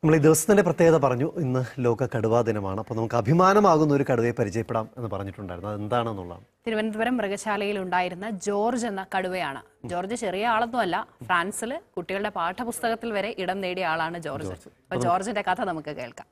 നമ്മൾ ഈ ദിവസത്തിന്റെ പ്രത്യേകത പറഞ്ഞു ഇന്ന് ലോക കടുവാ ദിനമാണ് അപ്പോൾ നമുക്ക് അഭിമാനമാകുന്ന ഒരു കടുവയെ പരിചയപ്പെടാം എന്ന് പറഞ്ഞിട്ടുണ്ടായിരുന്നു അത് എന്താണെന്നുള്ളതാണ് തിരുവനന്തപുരം മൃഗശാലയിൽ ഉണ്ടായിരുന്ന ജോർജ് എന്ന കടുവയാണ് ജോർജ് ചെറിയ ആളൊന്നുമല്ല ഫ്രാൻസിൽ കുട്ടികളുടെ പാഠപുസ്തകത്തിൽ വരെ ഇടം നേടിയ ആളാണ് ജോർജ് അപ്പൊ ജോർജിന്റെ കഥ നമുക്ക് കേൾക്കാം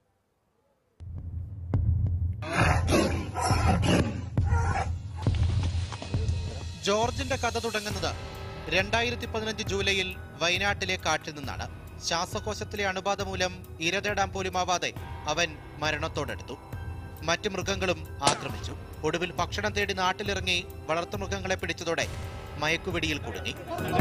ജോർജിന്റെ കഥ തുടങ്ങുന്നത് രണ്ടായിരത്തി പതിനഞ്ച് ജൂലൈയിൽ വയനാട്ടിലെ കാട്ടിൽ നിന്നാണ് ശ്വാസകോശത്തിലെ അണുബാധ മൂലം ഇര തേടാൻ പോലുമാവാതെ അവൻ മരണത്തോടെടുത്തു മറ്റു മൃഗങ്ങളും ആക്രമിച്ചു ഒടുവിൽ ഭക്ഷണം തേടി നാട്ടിലിറങ്ങി വളർത്തുമൃഗങ്ങളെ പിടിച്ചതോടെ മയക്കുവെടിയിൽ കുടുങ്ങി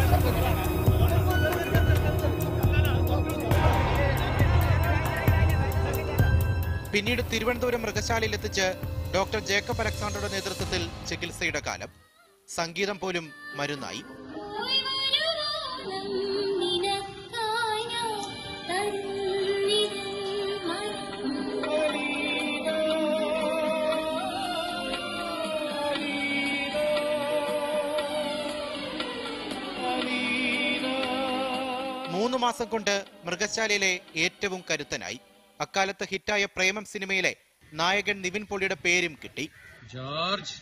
പിന്നീട് തിരുവനന്തപുരം മൃഗശാലയിൽ എത്തിച്ച് ഡോക്ടർ ജേക്കബ് അലക്സാണ്ടറുടെ നേതൃത്വത്തിൽ ചികിത്സയുടെ കാലം സംഗീതം പോലും മരുന്നായി മൂന്ന് മാസം കൊണ്ട് മൃഗശാലയിലെ ഏറ്റവും കരുത്തനായി അക്കാലത്ത് ഹിറ്റായ പ്രേമം സിനിമയിലെ നായകൻ നിവിൻ പോളിയുടെ പേരും കിട്ടി ജോർജ്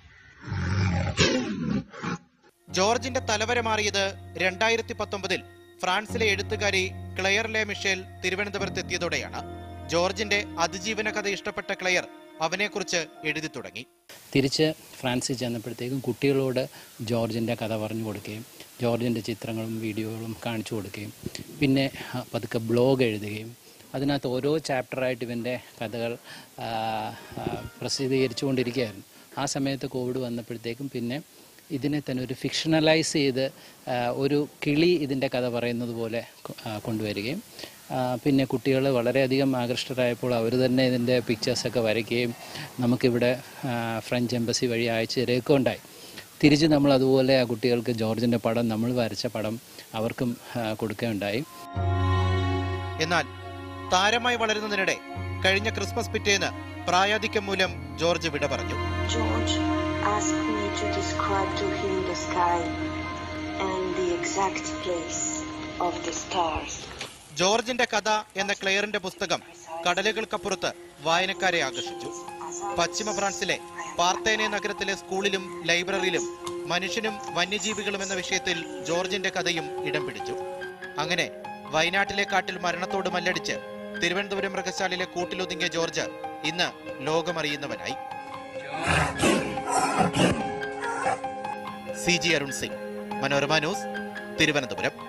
ജോർജിന്റെ തലവര മാറിയത് രണ്ടായിരത്തി പത്തൊമ്പതിൽ ഫ്രാൻസിലെ എഴുത്തുകാരി ക്ലെയർ ലെ മിഷേൽ തിരുവനന്തപുരത്ത് എത്തിയതോടെയാണ് ജോർജിന്റെ അതിജീവന കഥ ഇഷ്ടപ്പെട്ട ക്ലെയർ അവനെക്കുറിച്ച് എഴുതി തുടങ്ങി തിരിച്ച് ഫ്രാൻസിൽ ചെന്നപ്പോഴത്തേക്കും കുട്ടികളോട് ജോർജിൻ്റെ കഥ പറഞ്ഞു കൊടുക്കുകയും ജോർജിൻ്റെ ചിത്രങ്ങളും വീഡിയോകളും കാണിച്ചു കൊടുക്കുകയും പിന്നെ ആ, പതുക്കെ ബ്ലോഗ് എഴുതുകയും അതിനകത്ത് ഓരോ ചാപ്റ്ററായിട്ട് ഇവൻ്റെ കഥകൾ ആ, ആ, പ്രസിദ്ധീകരിച്ചുകൊണ്ടിരിക്കുകയായിരുന്നു ആ സമയത്ത് കോവിഡ് വന്നപ്പോഴത്തേക്കും പിന്നെ ഇതിനെ തന്നെ ഒരു ഫിക്ഷണലൈസ് ചെയ്ത് ആ, ഒരു കിളി ഇതിൻ്റെ കഥ പറയുന്നത് പോലെ കൊ- ആ, കൊണ്ടുവരികയും ആ, പിന്നെ കുട്ടികൾ വളരെയധികം ആകൃഷ്ടരായപ്പോൾ അവർ തന്നെ ഇതിൻ്റെ പിക്ചേഴ്സൊക്കെ വരയ്ക്കുകയും നമുക്കിവിടെ ആ, ഫ്രഞ്ച് എംബസി വഴി അയച്ചു തരികയൊക്കെ ഉണ്ടായി തിരിച്ച് നമ്മൾ അതുപോലെ ആ കുട്ടികൾക്ക് ജോർജിൻ്റെ പടം നമ്മൾ വരച്ച പടം അവർക്കും ആ, കൊടുക്കുകയുണ്ടായി എന്നാൽ താരമായി വളരുന്നതിനിടെ കഴിഞ്ഞ ക്രിസ്മസ് പിറ്റേന്ന് പ്രായാധിക്യം മൂലം ജോർജ് വിട പറഞ്ഞു George asked me to describe to him the sky and the exact place of the stars. ജോർജിന്റെ കഥ എന്ന ക്ലെയറിന്റെ പുസ്തകം കടലുകൾക്കപ്പുറത്ത് വായനക്കാരെ ആകർഷിച്ചു പശ്ചിമ ഫ്രാൻസിലെ പാർത്തേനെ നഗരത്തിലെ സ്കൂളിലും ലൈബ്രറിയിലും മനുഷ്യനും വന്യജീവികളും എന്ന വിഷയത്തിൽ ജോർജിന്റെ കഥയും ഇടം പിടിച്ചു അങ്ങനെ വയനാട്ടിലെ കാട്ടിൽ മരണത്തോട് മല്ലടിച്ച് തിരുവനന്തപുരം മൃഗശാലയിലെ കൂട്ടിലൊതുങ്ങിയ ജോർജ് ഇന്ന് ലോകമറിയുന്നവനായി C G Arun Singh Manorama news Thiruvananthapuram